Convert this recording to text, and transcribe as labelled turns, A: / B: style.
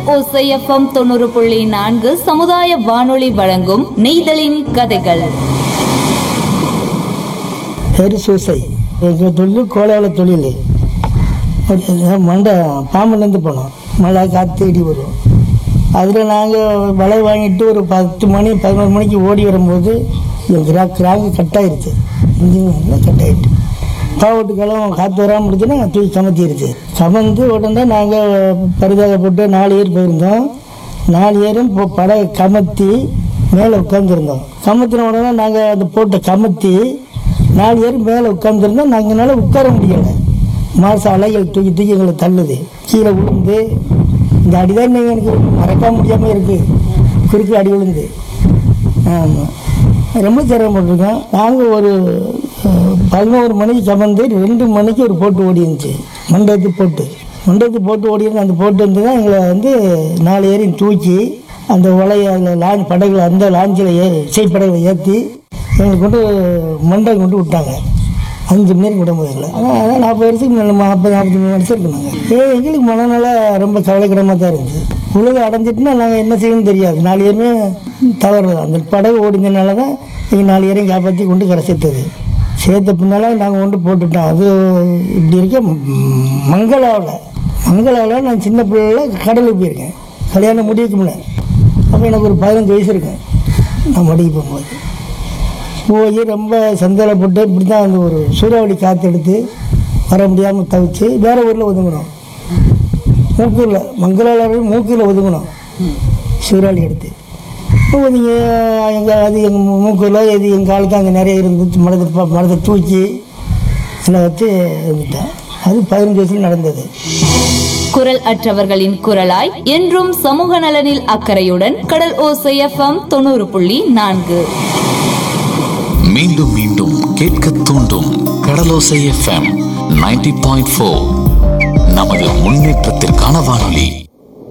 A: ஓசைஎஃப்எம் தொண்ணூறு புள்ளி நான்கு சமுதாய வானொலி வழங்கும் நெய்தலின் கதைகள்
B: பேர் சூசை எங்கள் தொழில் கோலால தொழில் ஒரு மண்டை பாம்புலேருந்து போனோம் மழை காற்று இடி வரும் அதில் நாங்கள் வலை வாங்கிட்டு ஒரு பத்து மணி பதினோரு மணிக்கு ஓடி வரும்போது என் கிரா கிராங்கு கட்டாயிருச்சு இன்ஜின் எல்லாம் கட்டாயிட்டு பாவட்டுக்கெல்லாம் காற்று வராமல் இருந்துச்சுன்னா தூக்கி கமத்திருச்சு கமந்து உடனே நாங்கள் பரிதாக போட்டு நாலு ஏர் போயிருந்தோம் நாலு ஏரும் இப்போ படகை கமத்தி மேலே உட்காந்துருந்தோம் கமத்தின உடனே நாங்கள் அந்த போட்டை கமத்தி நாலு பேர் மேலே உட்காந்துருந்தோம் நாங்கள் என்னால் உட்கார முடியலை மாச அலைகள் தூக்கி தூக்கி எங்களை தள்ளுது கீழே விழுந்து இந்த அடிதான் நீங்கள் எனக்கு மறக்க முடியாமல் இருக்குது குறுக்கு அடி விழுந்து ஆமாம் ரொம்ப சிரமப்பட்டிருக்கோம் நாங்கள் ஒரு அஹ், பதினோரு மணிக்கு சமந்து ரெண்டு மணிக்கு ஒரு போட்டு ஓடி இருந்துச்சு மண்டபத்து போட்டு மண்டபத்து போட்டு ஓடி இருந்து அந்த போட்டு வந்து தான் எங்களை வந்து நாலு ஏரையும் தூக்கி அந்த உலைய அதில் லாஞ்ச் படகுல அந்த லாஞ்சில் ஏ இசைப்படகுல ஏற்றி எங்களுக்கு கொண்டு மண்டபம் கொண்டு விட்டாங்க அஞ்சு மணி நேரம் விட முடியல ஆனால் அதான் நாற்பது வருஷத்துக்கு மேலே நாற்பது நாற்பத்தி மூணு வருஷம் இருக்குனாங்க ஏ எங்களுக்கு மனநல ரொம்ப கவலைக்கிடமாக தான் இருந்துச்சு உலகம் அடைஞ்சிட்டுனா நாங்கள் என்ன செய்யணும்னு தெரியாது நாலு பேருமே தவறு அந்த படகு ஓடினதுனால தான் எங்கள் நாலு பேரையும் காப்பாற்றி கொண்டு கரை சேர்த்தது சேர்த்த பின்னால் நாங்கள் கொண்டு போட்டுட்டோம் அது இப்படி இருக்க ம், மங்களாவில் மங்களாவில் நான் சின்ன பிள்ளைல கடலுக்கு போயிருக்கேன் கல்யாணம் முடிவுக்கு முன்னே அப்போ எனக்கு ஒரு பதினஞ்சு வயசு இருக்கேன் நான் மடிக்கு போகும்போது போய் ரொம்ப சந்தோஷப்பட்டு இப்படி தான் அந்த ஒரு சூறாவளி காற்று எடுத்து வர முடியாமல் தவிச்சு வேற ஊரில் ஒதுங்கணும் மூக்கூரில் மங்களாவில் மூக்கூரில் ஒதுங்கணும் சூறாவளி எடுத்து ஒதுங்கி எங்கள் அது எங்கள் மூக்கூரில் இது எங்கள் ஆளுக்கு அங்கே நிறைய இருந்து மரத்தை ப- மரத்தை தூக்கி எல்லாம் வச்சு இருந்துட்டேன் அது பதினஞ்சு வயசுல நடந்தது
A: குரல் அற்றவர்களின் குரலாய் என்றும் சமூக நலனில் அக்கறையுடன் கடல் ஓசைஎஃப்எம் தொண்ணூறு புள்ளி நான்கு
C: மீண்டும் மீண்டும் கேட்க தூண்டும் Kadalosai FM ninety point four நமது முன்னேற்றத்திற்கான வானொலி